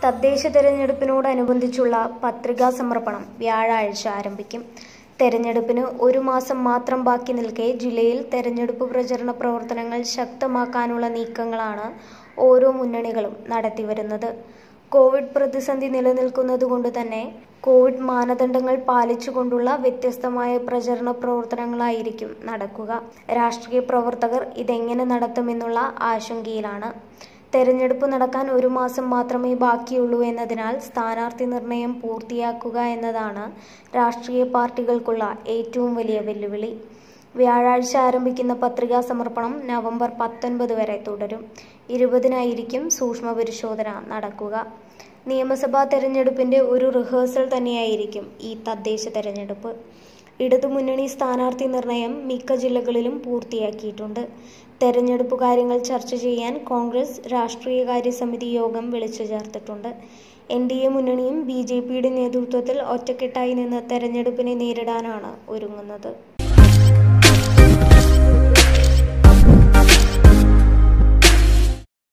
തദ്ദേശ തെരഞ്ഞെടുപ്പിനോടനുബന്ധിച്ചുള്ള പത്രികാ സമർപ്പണം വ്യാഴാഴ്ച ആരംഭിക്കും തെരഞ്ഞെടുപ്പിന് ഒരു മാസം മാത്രം ബാക്കി നിൽക്കെ ജില്ലയിൽ തെരഞ്ഞെടുപ്പ് പ്രചരണ പ്രവർത്തനങ്ങൾ ശക്തമാക്കാനുള്ള നീക്കങ്ങളാണ് ഓരോ മുന്നണികളും നടത്തിവരുന്നത് കോവിഡ് പ്രതിസന്ധി നിലനിൽക്കുന്നതുകൊണ്ട് തന്നെ കോവിഡ് മാനദണ്ഡങ്ങൾ പാലിച്ചുകൊണ്ടുള്ള വ്യത്യസ്തമായ പ്രചരണ പ്രവർത്തനങ്ങളായിരിക്കും നടക്കുക രാഷ്ട്രീയ പ്രവർത്തകർ ഇതെങ്ങനെ നടത്തുമെന്നുള്ള ആശങ്കയിലാണ് തെരഞ്ഞെടുപ്പ് നടക്കാൻ ഒരു മാസം മാത്രമേ ബാക്കിയുള്ളൂ എന്നതിനാൽ സ്ഥാനാർത്ഥി നിർണയം പൂർത്തിയാക്കുക എന്നതാണ് രാഷ്ട്രീയ പാർട്ടികൾക്കുള്ള ഏറ്റവും വലിയ വെല്ലുവിളി വ്യാഴാഴ്ച ആരംഭിക്കുന്ന പത്രികാ സമർപ്പണം നവംബർ പത്തൊൻപത് വരെ തുടരും ഇരുപതിനായിരിക്കും സൂക്ഷ്മ പരിശോധന നടക്കുക നിയമസഭാ തെരഞ്ഞെടുപ്പിന്റെ ഒരു റിഹേഴ്സൽ തന്നെയായിരിക്കും ഈ തദ്ദേശ തെരഞ്ഞെടുപ്പ് ഇടതുമുന്നണി സ്ഥാനാർത്ഥി നിർണയം മിക്ക ജില്ലകളിലും പൂർത്തിയാക്കിയിട്ടുണ്ട് തെരഞ്ഞെടുപ്പ് കാര്യങ്ങൾ ചർച്ച ചെയ്യാൻ കോൺഗ്രസ് രാഷ്ട്രീയകാര്യ സമിതി യോഗം വിളിച്ചു ചേർത്തിട്ടുണ്ട് എൻ ഡി എ മുന്നണിയും ബി ജെ പിയുടെ നേതൃത്വത്തിൽ ഒറ്റക്കെട്ടായി നിന്ന് തെരഞ്ഞെടുപ്പിനെ നേരിടാനാണ് ഒരുങ്ങുന്നത്